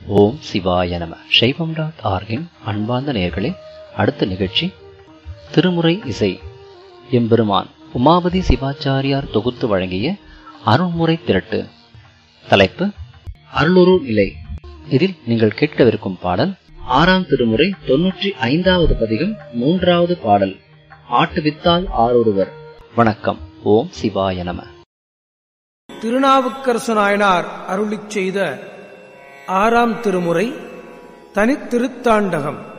ஓம் சிவாய நம சைவம் டாட் ஆர்கின் அன்பார்ந்த நேயர்களே அடுத்த நிகழ்ச்சி திருமுறை இசை எம்பெருமான் உமாபதி சிவாச்சாரியார் தொகுத்து வழங்கிய அருள்முறை திரட்டு தலைப்பு அருளுரு நிலை இதில் நீங்கள் கேட்கவிருக்கும் பாடல் ஆறாம் திருமுறை தொன்னூற்றி ஐந்தாவது பதிகம் மூன்றாவது பாடல் ஆட்டுவித்தால் ஆரொருவர் வணக்கம் ஓம் சிவாய நம திருநாவுக்கரசு நாயனார் அருளிச் செய்த ஆறாம் திருமுறை தனித்திருத்தாண்டகம்